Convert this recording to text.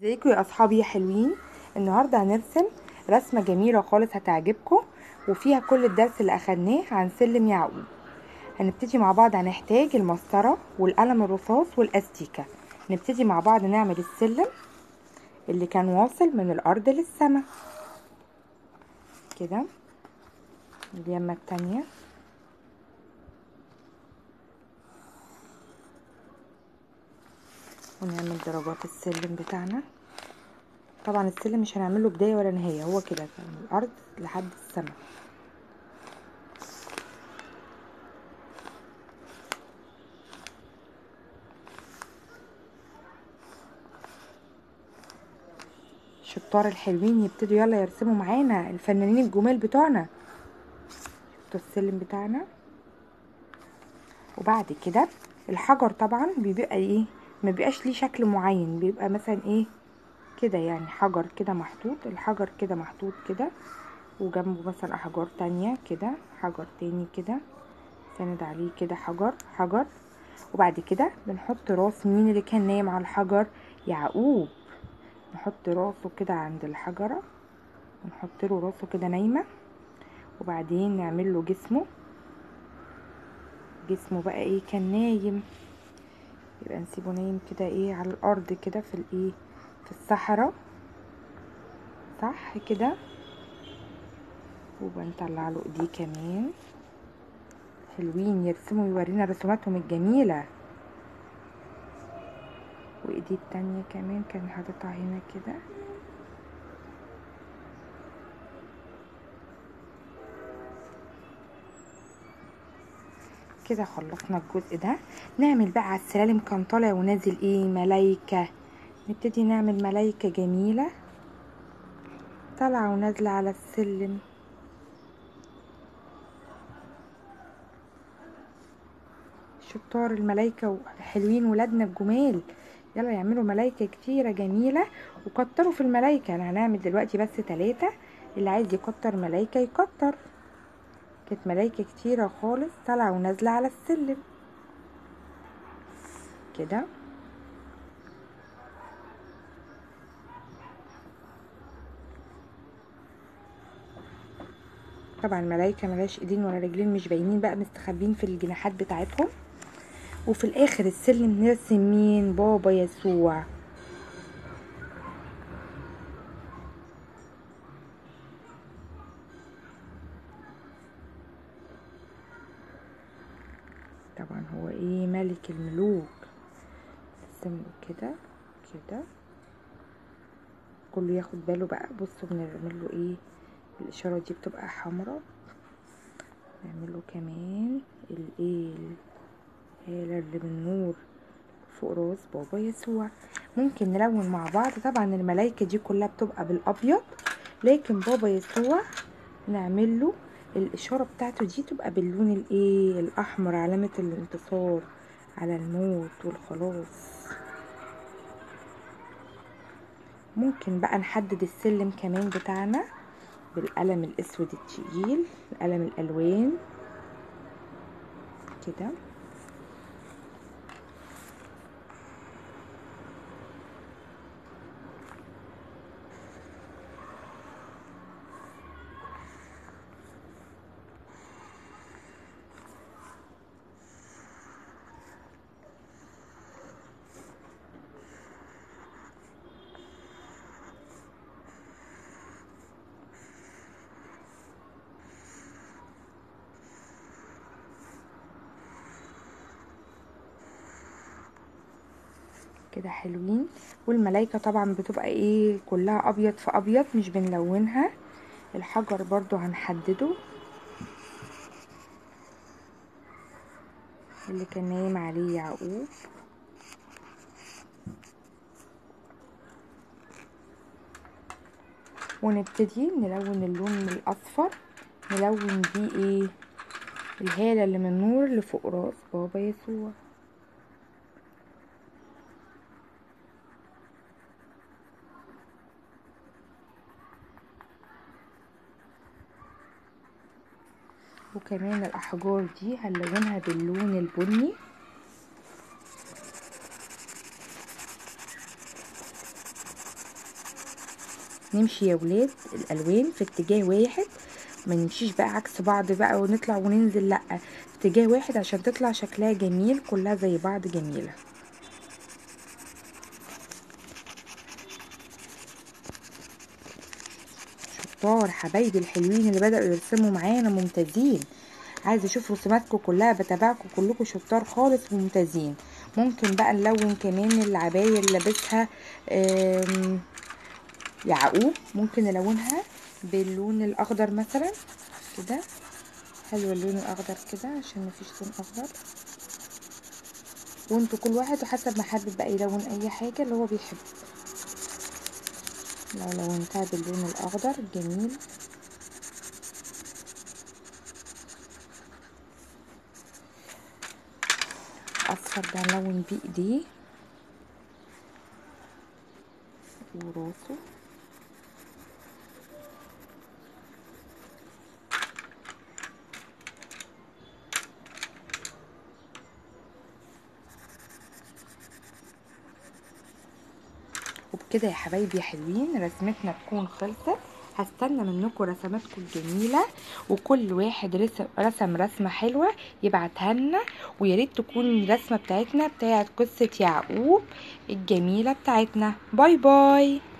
ازيكم يا اصحابي يا حلوين النهارده هنرسم رسمه جميله خالص هتعجبكم وفيها كل الدرس اللي اخدناه عن سلم يعقوب هنبتدي مع بعض هنحتاج المسطره والقلم الرصاص والاستيكه نبتدي مع بعض نعمل السلم اللي كان واصل من الارض للسماء كده اليمه التانيه ونعمل درجات السلم بتاعنا طبعا السلم مش هنعمله بداية ولا نهاية هو كده من الأرض لحد السماء الشطار الحلوين يبتدوا يلا يرسموا معانا الفنانين الجمال بتوعنا شفتوا السلم بتاعنا وبعد كده الحجر طبعا بيبقى ايه ما بيبقاش ليه شكل معين بيبقى مثلا ايه كده يعني حجر كده محطوط الحجر كده محطوط كده وجنبه مثلا احجار تانية كده حجر تاني كده سند عليه كده حجر حجر وبعد كده بنحط راس مين اللي كان نايم على الحجر يعقوب نحط راسه كده عند الحجرة ونحط له راسه كده نايمة وبعدين نعمل له جسمه جسمه بقى ايه كان نايم يبقى نسيبه نايم كده ايه على الارض كده في الايه في الصحراء صح كده وبنطلع له ايديه كمان حلوين يرسموا يورينا رسوماتهم الجميلة وايديه التانية كمان كان حاططها هنا كده كده خلصنا الجزء ده نعمل بقى على السلالم كان طالع ونازل ايه ملايكة نبتدي نعمل ملايكة جميلة طالعة ونازلة على السلم شطار الملايكة حلوين ولادنا الجمال يلا يعملوا ملايكة كتيرة جميلة وكتروا في الملايكة يعني هنعمل دلوقتي بس تلاتة اللي عايز يكتر ملايكة يكتر كانت ملايكة كتيرة خالص طالعة ونازلة على السلم كده طبعا الملايكة ملاش ايدين ولا رجلين مش باينين بقى مستخبين في الجناحات بتاعتهم وفي الاخر السلم نرسم مين بابا يسوع طبعا هو ايه ملك الملوك نرسم كده كده كله ياخد باله بقى بصوا بنعمل له ايه الاشاره دي بتبقى حمراء نعمل له كمان الايه الهاله اللي بالنور فوق راس بابا يسوع ممكن نلون مع بعض طبعا الملايكه دي كلها بتبقى بالابيض لكن بابا يسوع نعمل له الاشاره بتاعته دي تبقى باللون الايه الاحمر علامه الانتصار على الموت والخلاص ممكن بقى نحدد السلم كمان بتاعنا بالقلم الاسود التقيل قلم الالوان كده كده حلوين والملايكة طبعا بتبقى ايه كلها ابيض في ابيض مش بنلونها الحجر برضو هنحدده اللي كان نايم عليه يعقوب ونبتدي نلون اللون الاصفر نلون بيه ايه الهالة اللي من نور اللي فوق راس بابا يسوع وكمان الأحجار دي هنلونها باللون البني نمشي يا ولاد الالوان في اتجاه واحد ما نمشيش بقى عكس بعض بقى ونطلع وننزل لا اتجاه واحد عشان تطلع شكلها جميل كلها زي بعض جميله شطار حبايبي الحلوين اللي بدأوا يرسموا معانا ممتازين عايزه اشوف رسوماتكم كلها بتابعكم كلكم شطار خالص وممتازين ممكن بقى نلون كمان العباية اللي لابسها آم، يعقوب ممكن نلونها باللون الاخضر مثلا كده حلو اللون الاخضر كده عشان مفيش لون اخضر وانتوا كل واحد وحسب ما حابب بقى يلون اي حاجه اللي هو بيحب لو لونتها باللون الاخضر جميل اصفر ده نلون بيه ايديه وراسه وبكده يا حبايبي يا حلوين رسمتنا تكون خلصت هستنى منكم رسماتكم الجميله وكل واحد رسم رسم رسمه حلوه يبعتها لنا ويا ريت تكون الرسمه بتاعتنا بتاعت قصه يعقوب الجميله بتاعتنا باي باي